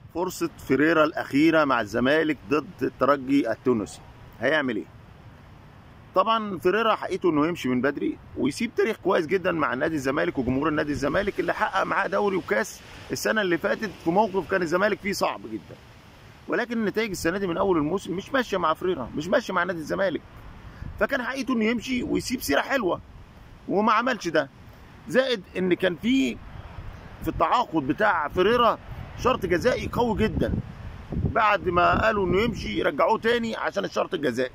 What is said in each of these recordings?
فرصة فيريرا الأخيرة مع الزمالك ضد الترجي التونسي هيعمل إيه؟ طبعا فيريرا حقيقته انه يمشي من بدري ويسيب تاريخ كويس جدا مع نادي الزمالك وجمهور النادي الزمالك اللي حقق معاه دوري وكاس السنه اللي فاتت في موقف كان الزمالك فيه صعب جدا ولكن النتائج السنه دي من اول الموسم مش ماشيه مع فريرا مش ماشيه مع نادي الزمالك فكان حقيقته انه يمشي ويسيب سيره حلوه وما عملش ده زائد ان كان في في التعاقد بتاع فريرا شرط جزائي قوي جدا بعد ما قالوا انه يمشي يرجعوه تاني عشان الشرط الجزائي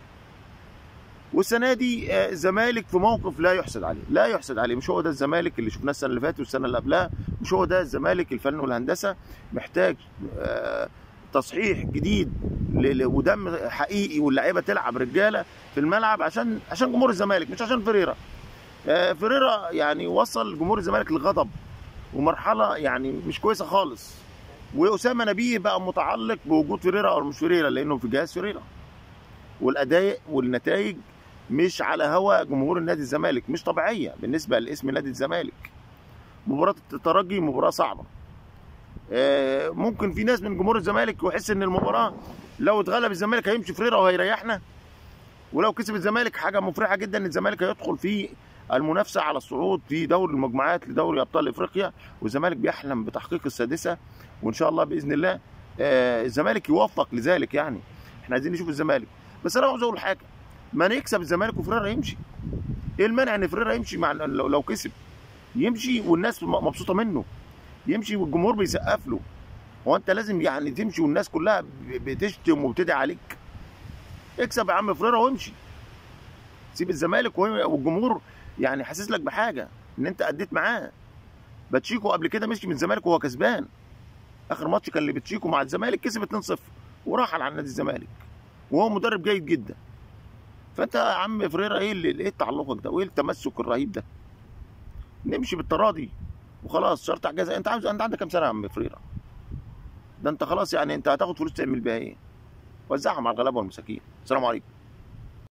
والسنه دي آه، الزمالك في موقف لا يحسد عليه لا يحسد عليه مش هو ده الزمالك اللي شفناه السنه اللي فاتت والسنه اللي قبلها مش هو ده الزمالك الفن والهندسه محتاج آه، تصحيح جديد ل- ل- ودم حقيقي واللعيبه تلعب رجاله في الملعب عشان عشان جمهور الزمالك مش عشان فريرا آه، فريرا يعني وصل جمهور الزمالك للغضب ومرحله يعني مش كويسه خالص واسامه نبيه بقى متعلق بوجود فريرا او مش فريرا لانه في جهاز فريرا والاداء والنتائج مش على هوا جمهور النادي الزمالك مش طبيعيه بالنسبه لاسم نادي الزمالك مباراه الترجي مباراه صعبه آه، ممكن في ناس من جمهور الزمالك يحس ان المباراه لو اتغلب الزمالك هيمشي فريرا وهيريحنا ولو كسب الزمالك حاجه مفرحه جدا ان الزمالك هيدخل في المنافسه على الصعود في دوري المجموعات لدوري ابطال افريقيا والزمالك بيحلم بتحقيق السادسه وان شاء الله باذن الله آه، الزمالك يوفق لذلك يعني احنا عايزين نشوف الزمالك بس انا عاوز اقول حاجه ما يكسب الزمالك وفريرا يمشي ايه المانع ان فريرا يمشي مع لو لو كسب يمشي والناس م- مبسوطه منه يمشي والجمهور بيسقف له هو انت لازم يعني تمشي والناس كلها ب- بتشتم وبتدعي عليك اكسب يا عم فريرا وامشي سيب الزمالك وهي- والجمهور يعني حاسس لك بحاجه ان انت اديت معاه باتشيكو قبل كده مشي من الزمالك وهو كسبان اخر ماتش كان لباتشيكو مع الزمالك كسب 2-0 وراح على نادي الزمالك وهو مدرب جيد جدا فانت يا عم فريرا ايه اللي ايه تعلقك ده وايه التمسك الرهيب ده نمشي بالتراضي وخلاص شرط جزاء انت عاوز انت عندك كام سنه يا عم فريرا ده انت خلاص يعني انت هتاخد فلوس تعمل بيها ايه وزعها مع الغلابه والمساكين السلام عليكم